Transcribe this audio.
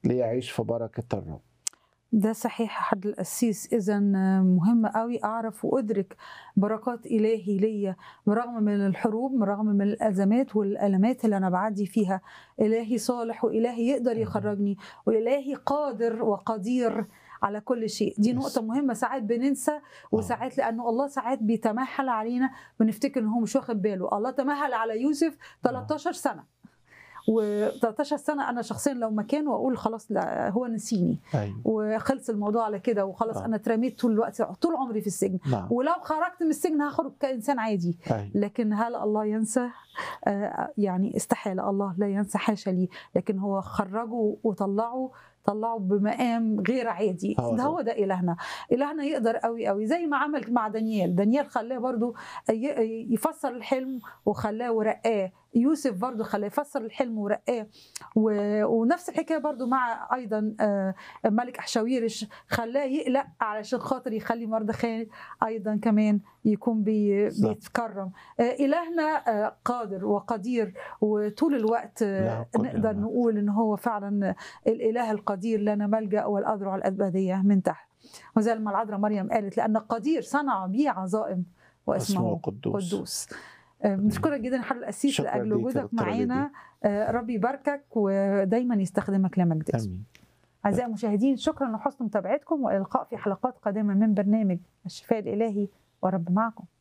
ليعيش في بركه الرب ده صحيح حد القسيس اذا مهم قوي اعرف وادرك بركات الهي ليا برغم من الحروب برغم من الازمات والالمات اللي انا بعدي فيها الهي صالح والهي يقدر يخرجني والهي قادر وقدير على كل شيء دي Yes. نقطة مهمة ساعات بننسى وساعات لأنه الله ساعات بيتمهل علينا بنفتكر إن هو مش واخد باله الله تمهل على يوسف 13 سنة و 13 سنة أنا شخصيا لو مكانه أقول خلاص لا هو نسيني ايوه وخلص الموضوع على كده وخلاص آه. انا اترميت طول الوقت طول عمري في السجن نعم ولو خرجت من السجن هخرج كانسان عادي ايوه لكن هل الله ينسى آه يعني استحاله الله لا ينسى حاشا لي لكن هو خرجه وطلعه طلعه بمقام غير عادي آه ده هو طبعا. ده الهنا الهنا يقدر قوي قوي زي ما عمل مع دانيال دانيال خلاه برضو ي- يفسر الحلم وخلاه ورقاه يوسف برضو خلاه يفسر الحلم ورقاه و... ونفس الحكايه برضو مع ايضا آه، ملك احشاويرش خلاه يقلق علشان خاطر يخلي مردخاي ايضا كمان يكون بي... صح. بيتكرم آه، الهنا آه، قادر وقدير وطول الوقت آه، له كل نقدر المجد. نقول ان هو فعلا الاله القدير لنا ملجا والاذرع الابديه من تحت وزي ما العذراء مريم قالت لان قدير صنع بي عظائم اسمه واسمه قدوس قدوس آه، بنشكرك جدا حضرتك القسيس شكراً لاجل ليك يا وجودك دكتورة معانا آه، ربي يباركك ودايما يستخدمك لمجد اسمه امين أعزائي المشاهدين شكرا لحسن متابعتكم والإلقاء في حلقات قادمة من برنامج الشفاء الإلهي ورب معكم